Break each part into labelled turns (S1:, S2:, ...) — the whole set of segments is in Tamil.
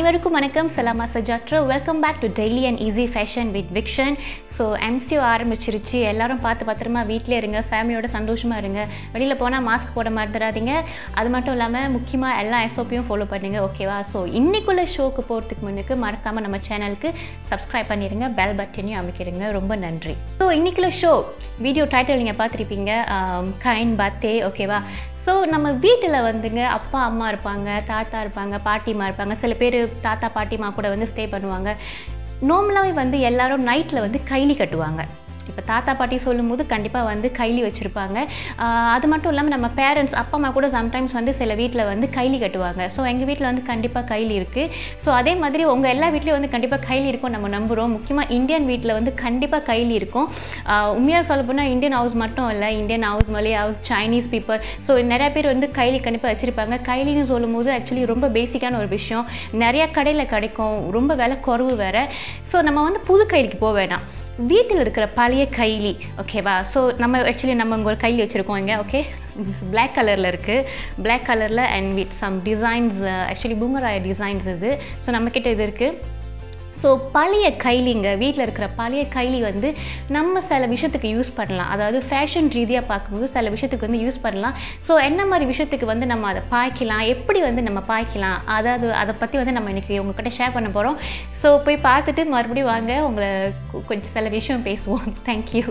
S1: அனைவருக்கும் வணக்கம் சலாமா சஜாத்ரா welcome back to daily and easy fashion with விக்ஷன் ஸோ எம்சிஓ ஆரம்பிச்சிருச்சு எல்லாரும் பார்த்து பத்திரமா வீட்டிலே இருங்க ஃபேமிலியோட சந்தோஷமாக இருங்க வெளியில் போனால் மாஸ்க் போட மறந்துடாதீங்க அது மட்டும் இல்லாமல் முக்கியமாக எல்லா எஸ்ஓபியும் ஃபாலோ பண்ணுங்க ஓகேவா ஸோ இன்னைக்குள்ள ஷோக்கு போகிறதுக்கு முன்னுக்கு மறக்காமல் நம்ம சேனலுக்கு சப்ஸ்கிரைப் பண்ணிடுங்க பெல் பட்டனையும் அமைக்கிடுங்க ரொம்ப நன்றி ஸோ இன்னைக்குள்ள ஷோ வீடியோ டைட்டில் நீங்கள் பார்த்துருப்பீங்க கைன் பத்தே ஓகேவா ஸோ நம்ம வீட்டில் வந்துங்க அப்பா அம்மா இருப்பாங்க தாத்தா இருப்பாங்க பாட்டிமா இருப்பாங்க சில பேர் தாத்தா பாட்டிமா கூட வந்து ஸ்டே பண்ணுவாங்க நார்மலாகவே வந்து எல்லாரும் நைட்டில் வந்து கைலி கட்டுவாங்க இப்போ தாத்தா பாட்டி சொல்லும்போது கண்டிப்பாக வந்து கைலி வச்சுருப்பாங்க ஆஹ் அது மட்டும் இல்லாமல் நம்ம பேரண்ட்ஸ் அப்பா அம்மா கூட சம்டைம்ஸ் வந்து சில வீட்டில் வந்து கைலி கட்டுவாங்க ஸோ எங்கள் வீட்டில் வந்து கண்டிப்பாக கைலி இருக்குது ஸோ அதே மாதிரி உங்கள் எல்லா வீட்லேயும் வந்து கண்டிப்பாக கைலி இருக்கும் நம்ம நம்புகிறோம் முக்கியமாக இந்தியன் வீட்டில் வந்து கண்டிப்பாக கைலி இருக்கும் ஆஹ் உண்மையாக சொல்ல போனால் இந்தியன் ஹவுஸ் மட்டும் இல்லை Indian house Malay house Chinese people so நிறைய பேர் வந்து கைலி கண்டிப்பாக வச்சுருப்பாங்க கைலின்னு சொல்லும்போது ஆக்சுவலி ரொம்ப பேசிக்கான ஒரு விஷயம் நிறைய கடையில் கிடைக்கும் ரொம்ப விலை குறவு வேறு ஸோ நம்ம வந்து புது கைலிக்கு போக வேண்டாம் வீட்டில் இருக்கிற பழைய கைலி ஓகேவா ஸோ நம்ம ஆக்சுவலி நம்ம இங்கே ஒரு கைலி வச்சுருக்கோம் இங்கே ஓகே பிளாக் கலரில் இருக்குது பிளாக் கலரில் and with some designs actually பூமராய டிசைன்ஸ் இது ஸோ நம்மக்கிட்ட இது இருக்குது ஸோ பழைய கைலிங்க வீட்டில் இருக்கிற பழைய கைலி வந்து நம்ம சில விஷயத்துக்கு யூஸ் பண்ணலாம் அதாவது ஃபேஷன் ரீதியாக பார்க்கும்போது சில விஷயத்துக்கு வந்து யூஸ் பண்ணலாம் ஸோ என்ன மாதிரி விஷயத்துக்கு வந்து நம்ம அதை பாய்க்கலாம் எப்படி வந்து நம்ம பாய்க்கலாம் அதாவது அதை பற்றி வந்து நம்ம இன்றைக்கி உங்ககிட்ட ஷேர் பண்ண போகிறோம் ஸோ போய் பார்த்துட்டு மறுபடியும் வாங்க உங்களை கொ- கொஞ்சம் சில விஷயம் பேசுவோம் தேங்க்யூ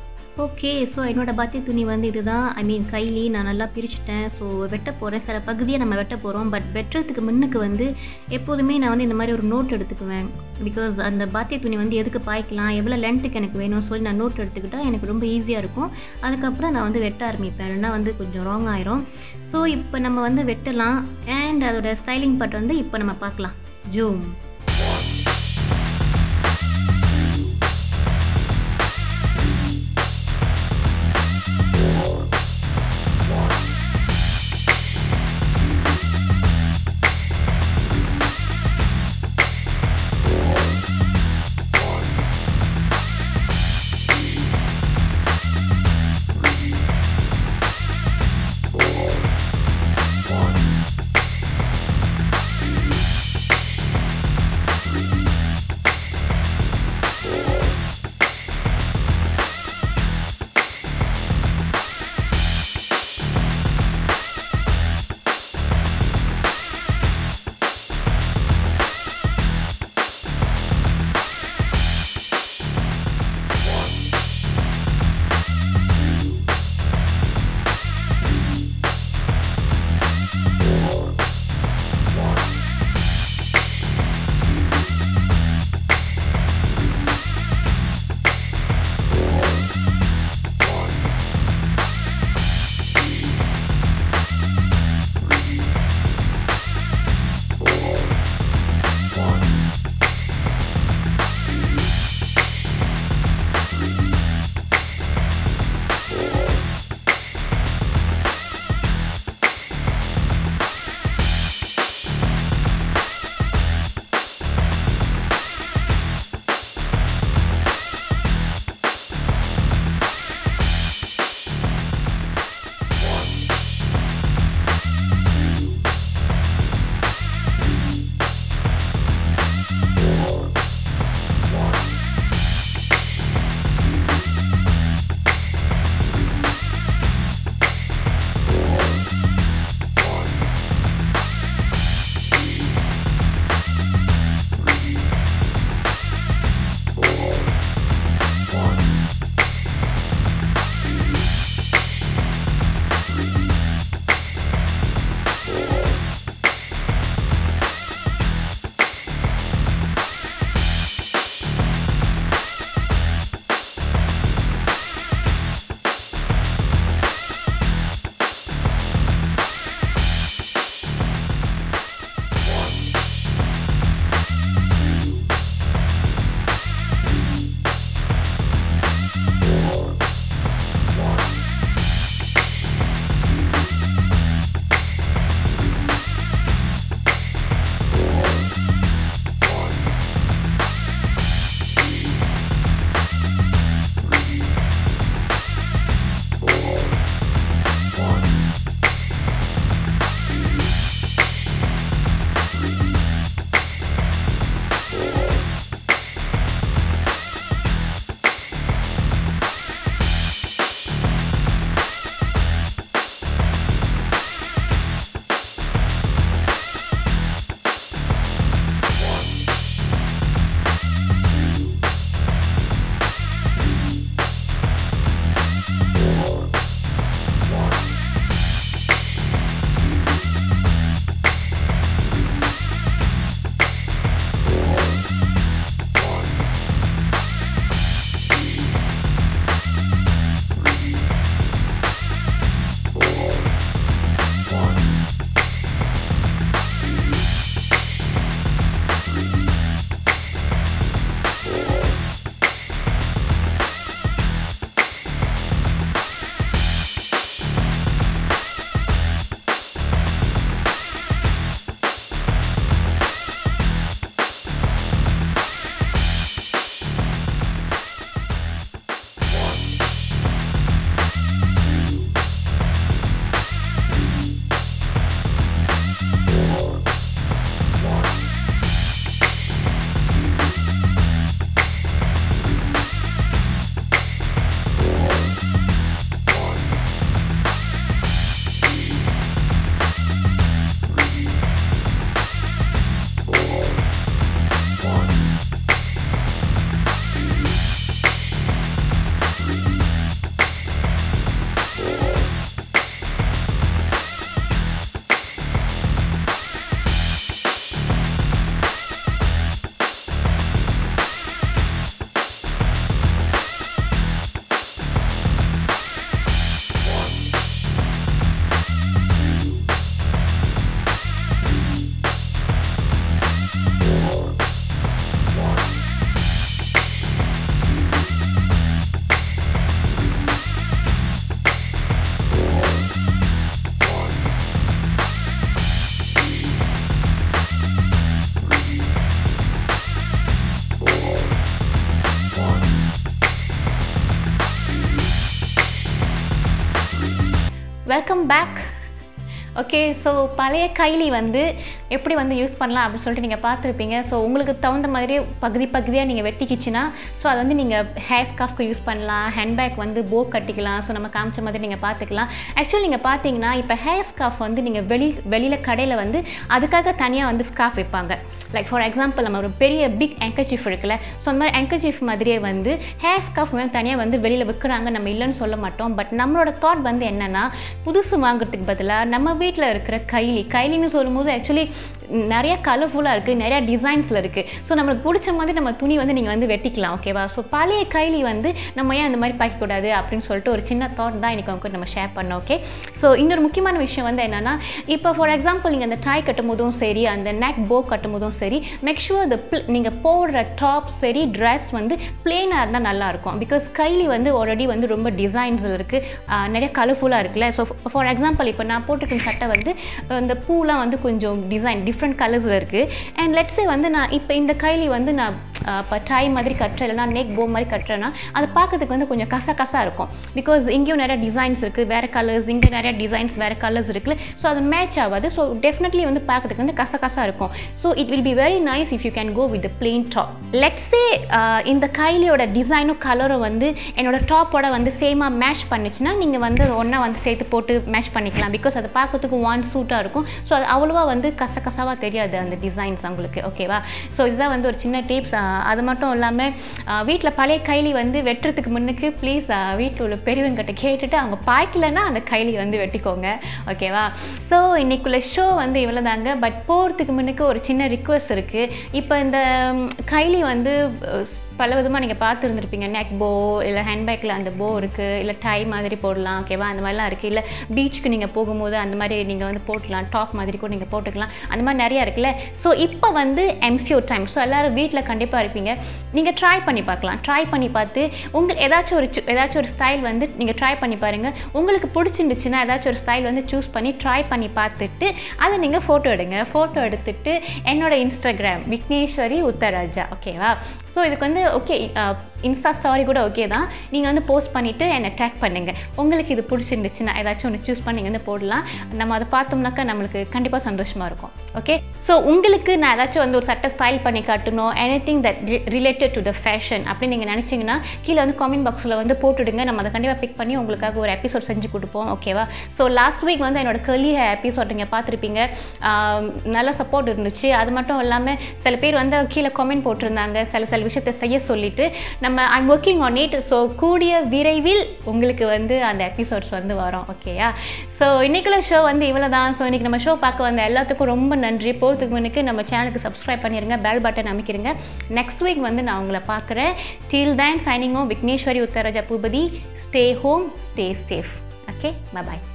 S2: ஓகே ஸோ என்னோட பத்தி துணி வந்து இதுதான் ஐ மீன் கைலி நான் நல்லா பிரிச்சுட்டேன் ஸோ வெட்ட போகிறேன் சில பகுதியை நம்ம வெட்ட போகிறோம் பட் வெட்டுறதுக்கு முன்னுக்கு வந்து எப்போதுமே நான் வந்து இந்த மாதிரி ஒரு நோட் எடுத்துக்குவேன் பிகாஸ் அந்த பாத்திய துணி வந்து எதுக்கு பாய்க்கலாம் எவ்வளோ லென்த்துக்கு எனக்கு வேணும்னு சொல்லி நான் நோட் எடுத்துக்கிட்டா எனக்கு ரொம்ப ஈஸியாக இருக்கும் அதுக்கப்புறம் நான் வந்து வெட்ட ஆரம்பிப்பேன் இல்லைன்னா வந்து கொஞ்சம் ராங் ஆயிரும் ஸோ இப்போ நம்ம வந்து வெட்டலாம் அண்ட் அதோட ஸ்டைலிங் பார்ட் வந்து இப்போ நம்ம பார்க்கலாம் zoom
S1: welcome back okay so பழைய கைலி வந்து எப்படி வந்து யூஸ் பண்ணலாம் அப்படின்னு சொல்லிட்டு நீங்கள் பார்த்துருப்பீங்க ஸோ உங்களுக்கு தகுந்த மாதிரி பகுதி பகுதியாக நீங்கள் வெட்டிக்கிச்சுன்னா ஸோ அது வந்து நீங்கள் ஹேர் ஸ்காஃப்க்கு யூஸ் பண்ணலாம் ஹேண்ட்பேக் வந்து போ கட்டிக்கலாம் ஸோ நம்ம காமிச்ச மாதிரி நீங்கள் பார்த்துக்கலாம் ஆக்சுவலி நீங்கள் பார்த்தீங்கன்னா இப்போ ஹேர் ஸ்காஃப் வந்து நீங்கள் வெளி வெளியில் கடையில் வந்து அதுக்காக தனியாக வந்து ஸ்காஃப் வைப்பாங்க லைக் ஃபார் எக்ஸாம்பிள் நம்ம ஒரு பெரிய பிக் ஆங்கர்ச்சீஃப் இருக்குல்ல ஸோ அந்த மாதிரி ஆங்கர்ச்சீஃப் மாதிரியே வந்து ஹேர் ஸ்காஃப் வந்து தனியாக வந்து வெளியில் விற்கிறாங்க நம்ம இல்லைன்னு சொல்ல மாட்டோம் பட் நம்மளோட தாட் வந்து என்னென்னா புதுசு வாங்குறதுக்கு பதிலாக நம்ம வீட்டில் இருக்கிற கைலி கைலின்னு சொல்லும்போது ஆக்சுவலி நிறைய கலர்ஃபுல்லாக இருக்குது நிறைய டிசைன்ஸில் இருக்குது ஸோ நம்மளுக்கு பிடிச்ச மாதிரி நம்ம துணி வந்து நீங்கள் வந்து வெட்டிக்கலாம் ஓகேவா ஸோ பழைய கைலி வந்து நம்ம ஏன் அந்த மாதிரி பாய்க்கக்கூடாது அப்படின்னு சொல்லிட்டு ஒரு சின்ன தாட் தான் இன்றைக்கி அவங்க நம்ம ஷேர் பண்ணோம் ஓகே ஸோ இன்னொரு முக்கியமான விஷயம் வந்து என்னென்னா இப்போ ஃபார் எக்ஸாம்பிள் நீங்கள் அந்த டாய் கட்டும் போதும் சரி அந்த நெக் போ கட்டும் போதும் சரி மேக் ஷுவர் த நீங்கள் போடுற டாப் சரி ட்ரெஸ் வந்து பிளெயினாக இருந்தால் நல்லாயிருக்கும் பிகாஸ் கைலி வந்து ஆல்ரெடி வந்து ரொம்ப டிசைன்ஸில் இருக்குது நிறைய கலர்ஃபுல்லாக இருக்குல்ல ஸோ ஃபார் எக்ஸாம்பிள் இப்போ நான் போட்டிருக்க சட்டை வந்து இந்த பூலாம் வந்து கொஞ்சம் டிசைன் டிஃப்ரெண்ட் கலர்ஸில் இருக்குது அண்ட் லெட்ஸே வந்து நான் இப்போ இந்த கைலி வந்து நான் இப்போ டை மாதிரி கட்டுறேன் இல்லைனா நெக் போ மாதிரி கட்டுறேன்னா அது பார்க்கறதுக்கு வந்து கொஞ்சம் கச கசா இருக்கும் பிகாஸ் இங்கேயும் நிறைய டிசைன்ஸ் இருக்குது வேறு கலர்ஸ் இங்கே நிறைய டிசைன்ஸ் வேறு கலர்ஸ் இருக்குல்ல ஸோ அது மேட்ச் ஆகாது ஸோ டெஃபினெட்லி வந்து பார்க்கறதுக்கு வந்து கச கசா இருக்கும் so it will be very nice if you can go with plain top let's say இந்த கைலியோட டிசைனும் கலரும் வந்து என்னோட டாப்போட வந்து சேமாக மேட்ச் பண்ணுச்சுன்னா நீங்கள் வந்து ஒன்றா வந்து சேர்த்து போட்டு மேட்ச் பண்ணிக்கலாம் பிகாஸ் அது பார்க்கறதுக்கு ஒன் சூட்டாக இருக்கும் ஸோ அது அவ்வளோவா வந்து கச கசாவாக தெரியாது அந்த டிசைன்ஸ் உங்களுக்கு ஓகேவா ஸோ இதுதான் வந்து ஒரு சின்ன டிப்ஸ் அது மட்டும் இல்லாமல் வீட்டில் பழைய கைலி வந்து வெட்டுறதுக்கு முன்னுக்கு ப்ளீஸ் வீட்டில் உள்ள பெரியவங்கிட்ட கேட்டுட்டு அவங்க பாய்க்கலைன்னா அந்த கைலி வந்து வெட்டிக்கோங்க ஓகேவா ஸோ இன்னைக்குள்ள ஷோ வந்து இவ்வளோ தாங்க பட் போகிறதுக்கு முன்னுக்கு ஒரு சின்ன ரிக்வஸ்ட் இருக்குது இப்போ இந்த கைலி வந்து பல விதமாக நீங்கள் பார்த்துருந்துருப்பீங்க நெக் போ இல்லை ஹேண்ட்பேக்கில் அந்த போ இருக்குது இல்லை டை மாதிரி போடலாம் ஓகேவா அந்த மாதிரிலாம் இருக்குது இல்லை பீச்சுக்கு நீங்கள் போகும்போது அந்த மாதிரி நீங்கள் வந்து போட்டுக்கலாம் டாப் மாதிரி கூட நீங்கள் போட்டுக்கலாம் அந்த மாதிரி நிறையா இருக்குல்ல ஸோ இப்போ வந்து எம்சிஓ டைம் ஸோ எல்லோரும் வீட்டில் கண்டிப்பாக இருப்பீங்க நீங்கள் ட்ரை பண்ணி பார்க்கலாம் ட்ரை பண்ணி பார்த்து உங்கள் ஏதாச்சும் ஒரு ஏதாச்சும் ஒரு ஸ்டைல் வந்து நீங்கள் ட்ரை பண்ணி பாருங்கள் உங்களுக்கு பிடிச்சிருந்துச்சுன்னா ஏதாச்சும் ஒரு ஸ்டைல் வந்து சூஸ் பண்ணி ட்ரை பண்ணி பார்த்துட்டு அதை நீங்கள் ஃபோட்டோ எடுங்க ஃபோட்டோ எடுத்துட்டு என்னோட இன்ஸ்டாகிராம் விக்னேஸ்வரி உத்தராஜா ஓகேவா ஸோ இதுக்கு வந்து ஓகே இன்ஸ்டா ஸ்டாரி கூட ஓகே தான் நீங்கள் வந்து போஸ்ட் பண்ணிவிட்டு என்னை டேக் பண்ணுங்கள் உங்களுக்கு இது பிடிச்சிருந்துச்சுன்னா ஏதாச்சும் ஒன்று சூஸ் பண்ணி வந்து போடலாம் நம்ம அதை பார்த்தோம்னாக்கா நம்மளுக்கு கண்டிப்பாக சந்தோஷமாக இருக்கும் ஓகே ஸோ உங்களுக்கு நான் ஏதாச்சும் வந்து ஒரு சட்டை ஸ்டைல் பண்ணி காட்டணும் anything that related to the fashion அப்படின்னு நீங்கள் நினச்சிங்கன்னா கீழே வந்து காமெண்ட் பாக்ஸில் வந்து போட்டுடுங்க நம்ம அதை கண்டிப்பாக பிக் பண்ணி உங்களுக்காக ஒரு எபிசோட் செஞ்சு கொடுப்போம் ஓகேவா ஸோ லாஸ்ட் வீக் வந்து என்னோட கர்லி ஹேர் எபிசோட் நீங்கள் பார்த்துருப்பீங்க நல்ல சப்போர்ட் இருந்துச்சு அது மட்டும் இல்லாமல் சில பேர் வந்து கீழே கமெண்ட் போட்டிருந்தாங்க சில சில விஷயத்தை செய்ய சொல்லிட்டு நம்ம I'm working on it so கூடிய விரைவில் உங்களுக்கு வந்து அந்த எபிசோட்ஸ் வந்து வரும் ஓகேயா ஸோ இன்றைக்குள்ள ஷோ வந்து இவ்வளோ தான் ஸோ இன்றைக்கி நம்ம ஷோ பார்க்க வந்த எல்லாத்துக்கும் ரொம்ப நன்றி போகிறதுக்கு முன்னுக்கு நம்ம சேனலுக்கு சப்ஸ்கிரைப் பண்ணிடுங்க பெல் பட்டன் அமைக்கிறங்க நெக்ஸ்ட் வீக் வந்து நான் உங்களை பார்க்குறேன் till then signing off Vigneshwari Utharaja Boopathi stay home stay safe okay பாய்